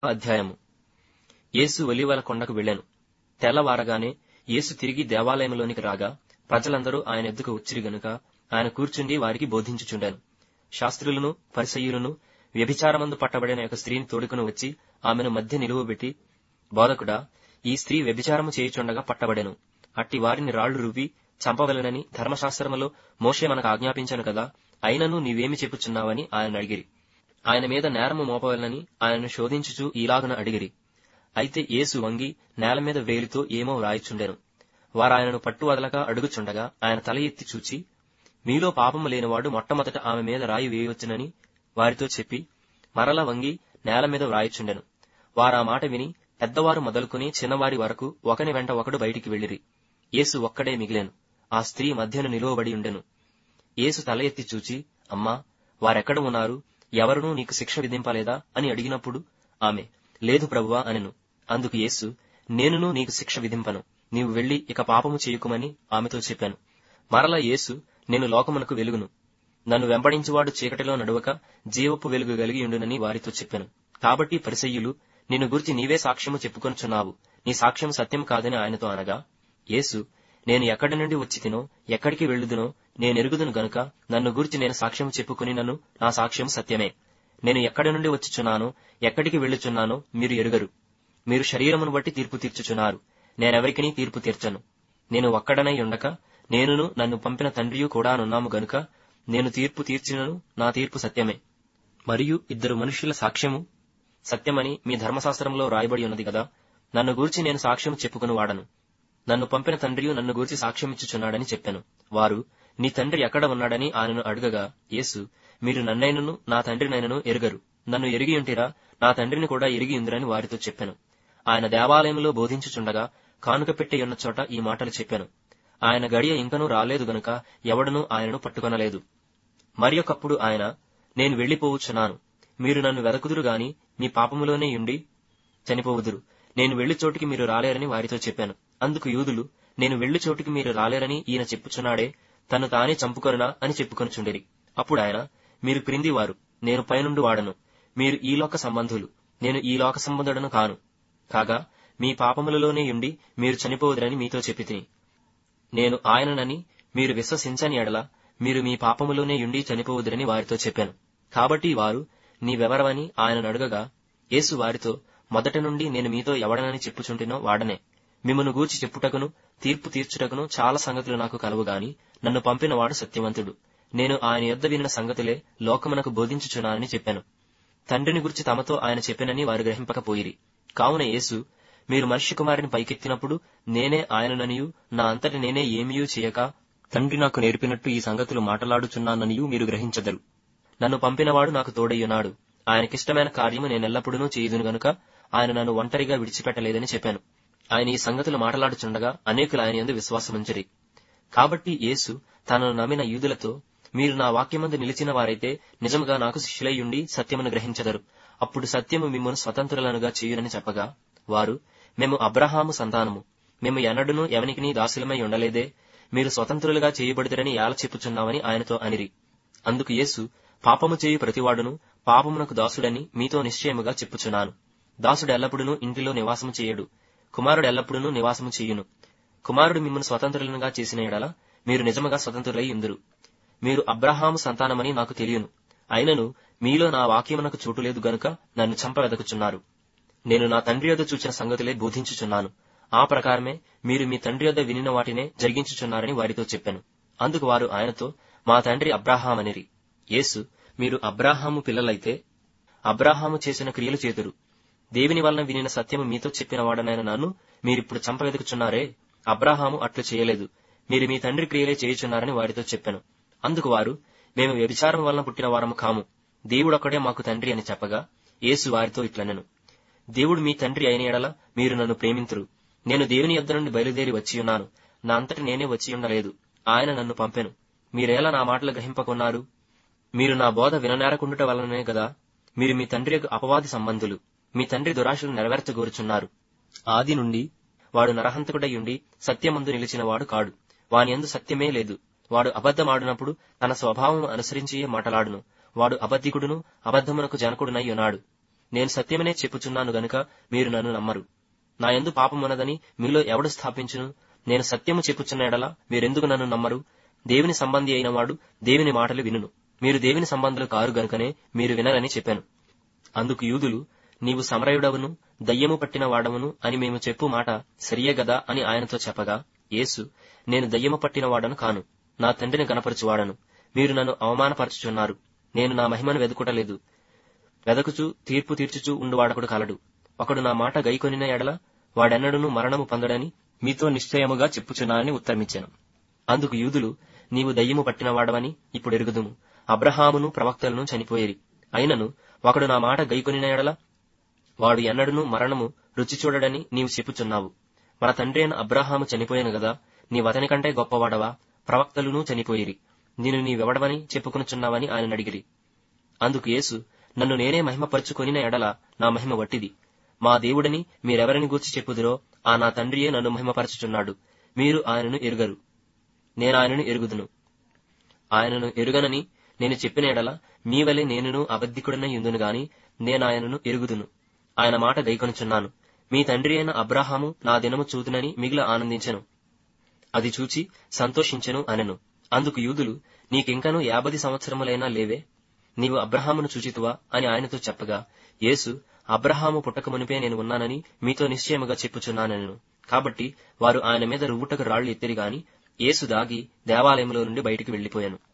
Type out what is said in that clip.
అధ్యాయము యేసు ఒలీవల కొండకు వెళ్ళాను తెల్లవారగానే యేసు తిరిగి దేవాలయంలోనికి రాగా ప్రజలందరూ ఆయన ఎద్దుకు వచ్చిరి గనుక ఆయన కూర్చుండి వారికి బోధించుచుండాను శాస్త్రులను పరిసయ్యులను వ్యభిచారమందు పట్టబడిన ఒక స్త్రీని తోడుకుని వచ్చి ఆమెను మధ్య నిలువబెట్టి బోధకుడా ఈ స్త్రీ వ్యభిచారము చేయుచుండగా పట్టబడెను అట్టి వారిని రాళ్లు రువ్వి చంపవలెనని ధర్మశాస్త్రములో మోషే మనకు ఆజ్ఞాపించను కదా అయినను నీవేమి చెప్పుచున్నావని ఆయన అడిగిరి ఆయన మీద నేరము మోపవలనని ఆయనను శోధించుచు ఈలాగున అడిగిరి అయితే యేసు వంగి నేల మీద వేలితో ఏమో వ్రాయిచుండెను వారాయనను పట్టు వదలక అడుగుచుండగా ఆయన తల ఎత్తి చూచి మీలో పాపము లేనివాడు మొట్టమొదట ఆమె మీద రాయి వేయవచ్చునని వారితో చెప్పి మరల వంగి నేల మీద వ్రాయిచుండెను వారా మాట విని పెద్దవారు మొదలుకుని చిన్నవారి వరకు ఒకని వెంట ఒకడు బయటికి వెళ్ళిరి యేసు ఒక్కడే మిగిలాను ఆ స్త్రీ మధ్యన నిలువబడి ఉండెను యేసు తల ఎత్తి చూచి అమ్మా వారెక్కడ ఉన్నారు ఎవరునూ నీకు శిక్ష విధింపలేదా అని అడిగినప్పుడు ఆమె లేదు ప్రభువా అనెను అందుకు యేసు నేనును నీకు శిక్ష విధింపను నీవు వెళ్లి ఇక పాపము చేయుకుమని ఆమెతో చెప్పాను మరల యేసు నేను లోకమునకు వెలుగును నన్ను వెంబడించువాడు చీకటిలో నడువక జీవపు వెలుగు కలిగి ఉండునని వారితో చెప్పాను కాబట్టి పరిసయ్యులు నిన్ను గురించి నీవే సాక్ష్యము చెప్పుకొనుచున్నావు నీ సాక్ష్యం సత్యం కాదని ఆయనతో అనగా యేసు నేను ఎక్కడి నుండి వచ్చి తినో ఎక్కడికి వెళ్ళుదునో నేను ఎరుగుదును గనుక నన్ను గురించి నేను సాక్ష్యం చెప్పుకుని నన్ను నా సాక్ష్యం సత్యమే నేను ఎక్కడి నుండి వచ్చిచున్నానో ఎక్కడికి వెళ్ళుచున్నానో మీరు ఎరుగరు మీరు శరీరమును బట్టి తీర్పు తీర్చుచున్నారు నేనెవరికినీ తీర్పు తీర్చను నేను ఒక్కడనై ఉండక నేనును నన్ను పంపిన తండ్రియు కూడా నున్నాము గనుక నేను తీర్పు తీర్చినను నా తీర్పు సత్యమే మరియు ఇద్దరు మనుష్యుల సాక్ష్యము సత్యమని మీ ధర్మశాస్త్రంలో రాయబడి ఉన్నది కదా నన్ను గూర్చి నేను సాక్ష్యం చెప్పుకుని వాడను నన్ను పంపిన తండ్రియు నన్ను గూర్చి సాక్ష్యమిచ్చుచున్నాడని చెప్పాను వారు నీ తండ్రి ఎక్కడ ఉన్నాడని ఆయనను అడగగా యేసు మీరు నన్నైనను నా తండ్రినైనను ఎరుగరు నన్ను ఎరిగి ఉంటిరా నా తండ్రిని కూడా ఎరిగి ఉందిరని వారితో చెప్పాను ఆయన దేవాలయంలో బోధించుచుండగా కానుక పెట్టి ఉన్న చోట ఈ మాటలు చెప్పాను ఆయన గడియ ఇంకనూ రాలేదు గనుక ఎవడనూ ఆయనను పట్టుకొనలేదు మరియొకప్పుడు ఆయన నేను వెళ్లిపోవచ్చున్నాను మీరు నన్ను వెదకుదురు గాని మీ పాపములోనే ఉండి చనిపోవుదురు నేను వెళ్లి చోటికి మీరు రాలేరని వారితో చెప్పాను అందుకు యూదులు నేను వెళ్లి చోటికి మీరు రాలేరని ఈయన చెప్పుచున్నాడే తను తానే చంపుకొనునా అని చెప్పుకొనుచుండిరి అప్పుడు ఆయన మీరు క్రిందివారు నేను పైనుండి వాడను మీరు ఈ లోక సంబంధులు నేను ఈ లోక సంబంధుడను కాను కాగా మీ పాపములలోనే ఉండి మీరు చనిపోవదురని మీతో చెప్పి తిని నేను ఆయననని మీరు విశ్వసించని ఎడల మీరు మీ పాపములోనే ఉండి చనిపోవదురని వారితో చెప్పాను కాబట్టి వారు నీవెవరవని ఆయనను అడగగా యేసు వారితో మొదటి నుండి నేను మీతో ఎవడనని చెప్పుచుంటినో వాడనే మిమ్మను గూర్చి చెప్పుటకును తీర్పు తీర్చుటకును చాలా సంగతులు నాకు కలవు గాని నన్ను పంపినవాడు సత్యవంతుడు నేను ఆయన యొద్ద వినిన సంగతులే లోకమునకు బోధించుచున్నానని చెప్పాను తండ్రిని గురించి తమతో ఆయన చెప్పినని వారు గ్రహింపకపోయిరి కావున యేసు మీరు మనుష్య కుమారుని పైకెత్తినప్పుడు నేనే ఆయనననియు నా అంతటి నేనే ఏమీయూ చేయక తండ్రి నాకు నేర్పినట్టు ఈ సంగతులు మాటలాడుచున్నాననియూ మీరు గ్రహించదరు నన్ను పంపినవాడు నాకు తోడయ్యున్నాడు ఆయనకిష్టమైన కార్యము నేనెల్లప్పుడూ చేయుదును గనుక ఆయన నన్ను ఒంటరిగా విడిచిపెట్టలేదని చెప్పాను ఆయన ఈ సంగతులు మాటలాడుచుండగా అనేకులు ఆయన యందు విశ్వాసముంచిరి కాబట్టి యేసు తనను నమ్మిన యూదులతో మీరు నా వాక్యమందు నిలిచిన వారైతే నిజముగా నాకు శిష్యులయ్యుండి సత్యమును గ్రహించదరు అప్పుడు సత్యము మిమ్మల్ని స్వతంత్రులనుగా చేయునని చెప్పగా వారు మేము అబ్రహాము సంతానము మేము ఎన్నడూనూ ఎవనికిని దాసులమై ఉండలేదే మీరు స్వతంత్రులుగా చేయబడితరని ఏల చెప్పుచున్నామని ఆయనతో అనిరి అందుకు యేసు పాపము చేయు ప్రతివాడును పాపమునకు దాసుడని మీతో నిశ్చయముగా చెప్పుచున్నాను దాసుడు ఎల్లప్పుడూ ఇంటిలో నివాసము చేయడు కుమారుడు ఎల్లప్పుడూ నివాసము చేయును కుమారుడు మిమ్మల్ని స్వతంత్రులుగా చేసిన ఎడల మీరు నిజముగా స్వతంత్రులై ఉందురు మీరు అబ్రహాము సంతానమని నాకు తెలియను అయినను మీలో నా వాక్యమునకు చోటు లేదు గనుక నన్ను చంపవెదకుచున్నారు నేను నా తండ్రి యొద్ద చూచిన సంగతులే బోధించుచున్నాను ఆ ప్రకారమే మీరు మీ తండ్రి యొద్ద వినిన వాటినే జరిగించుచున్నారని వారితో చెప్పాను అందుకు వారు ఆయనతో మా తండ్రి అబ్రాహామనిరి యేసు మీరు అబ్రాహాము పిల్లలైతే అబ్రాహాము చేసిన క్రియలు చేతురు దేవుని వలన వినిన సత్యము మీతో చెప్పిన వాడనైన నన్ను మీరిప్పుడు చంపవెదుకుచున్నారే అబ్రాహాము అట్లు చేయలేదు మీరు మీ తండ్రి క్రియలే చేయుచున్నారని వారితో చెప్పాను అందుకు వారు మేము వ్యభిచారం వలన పుట్టిన వారము కాము దేవుడొక్కడే మాకు తండ్రి అని చెప్పగా యేసు వారితో ఇట్లనెను దేవుడు మీ తండ్రి అయిన ఎడల మీరు నన్ను ప్రేమింతురు నేను దేవుని యొద్ద నుండి బయలుదేరి వచ్చియున్నాను నా అంతటి నేనే వచ్చి ఉండలేదు ఆయన నన్ను పంపెను మీరేలా నా మాటలు గ్రహింపకున్నారు మీరు నా బోధ విననేరకుండుట వలననే కదా మీరు మీ తండ్రి యొక్క అపవాది సంబంధులు మీ తండ్రి దురాశలు నెరవేర్చగోరుచున్నారు ఆది నుండి వాడు నరహంతకుడై ఉండి సత్యమందు నిలిచిన వాడు కాడు వాని యందు సత్యమే లేదు వాడు అబద్ధమాడినప్పుడు తన స్వభావం అనుసరించియే మాటలాడును వాడు అబద్ధికుడును అబద్ధమునకు జనకుడునై ఉన్నాడు నేను సత్యమనే చెప్పుచున్నాను గనుక మీరు నన్ను నమ్మరు నా యందు పాపమున్నదని మీలో ఎవడు స్థాపించును నేను సత్యము చెప్పుచున్న ఎడల మీరెందుకు నన్ను నమ్మరు దేవుని సంబంధి అయిన వాడు దేవుని మాటలు వినును మీరు దేవుని సంబంధులు కారు గనుకనే మీరు వినరని చెప్పాను అందుకు యూదులు నీవు సమరయుడవును దయ్యము పట్టిన వాడవును అని మేము చెప్పు మాట సరియే గదా అని ఆయనతో చెప్పగా యేసు నేను దయ్యము పట్టిన వాడను కాను నా తండ్రిని గనపరచువాడను మీరు నన్ను అవమానపరచుచున్నారు నేను నా మహిమను వెదుకుటలేదు వెదకుచు తీర్పు తీర్చుచూ ఉండువాడకుడు కలడు ఒకడు నా మాట గైకొనిన ఎడల వాడెన్నడూను మరణము పొందడని మీతో నిశ్చయముగా చెప్పుచున్నానని ఉత్తరమిచ్చాను అందుకు యూదులు నీవు దయ్యము పట్టినవాడవని ఇప్పుడు ఎరుగుదుము అబ్రహామును ప్రవక్తలను చనిపోయేరి అయినను ఒకడు నా మాట గైకొనిన ఎడల వాడు ఎన్నడూను మరణము రుచి చూడడని నీవు చెప్పుచున్నావు మన తండ్రి అయిన అబ్రహాము చనిపోయాను గదా నీవతని కంటే గొప్పవాడవా ప్రవక్తలును చనిపోయిరి నేను నీవెవడవని చెప్పుకొనుచున్నావని ఆయన అడిగిరి అందుకు యేసు నన్ను నేనే మహిమపరుచుకొనిన ఎడల నా మహిమ వట్టిది మా దేవుడని మీరెవరిని గూర్చి చెప్పుదురో ఆ నా తండ్రియే నన్ను మహిమపరచుచున్నాడు మీరు ఆయనను ఎరుగరు నేను ఆయనను ఎరుగుదును ఆయనను ఎరుగనని నేను చెప్పిన ఎడల మీ వలె నేనును అబద్ధికుడన యుందును గాని నేను ఆయనను ఎరుగుదును ఆయన మాట గైకొనుచున్నాను మీ తండ్రి అయిన అబ్రహాము నా దినము చూదునని మిగిలి ఆనందించెను అది చూచి సంతోషించెను అనెను అందుకు యూదులు నీకింకను యాభది సంవత్సరములైనా లేవే నీవు అబ్రహామును చూచితువా అని ఆయనతో చెప్పగా యేసు అబ్రహాము పుట్టక మునిపే నేను ఉన్నానని మీతో నిశ్చయముగా చెప్పుచున్నానెను కాబట్టి వారు ఆయన మీద రువ్వుటకు రాళ్లు ఎత్తిరి గాని యేసు దాగి దేవాలయంలో నుండి బయటికి వెళ్లిపోయాను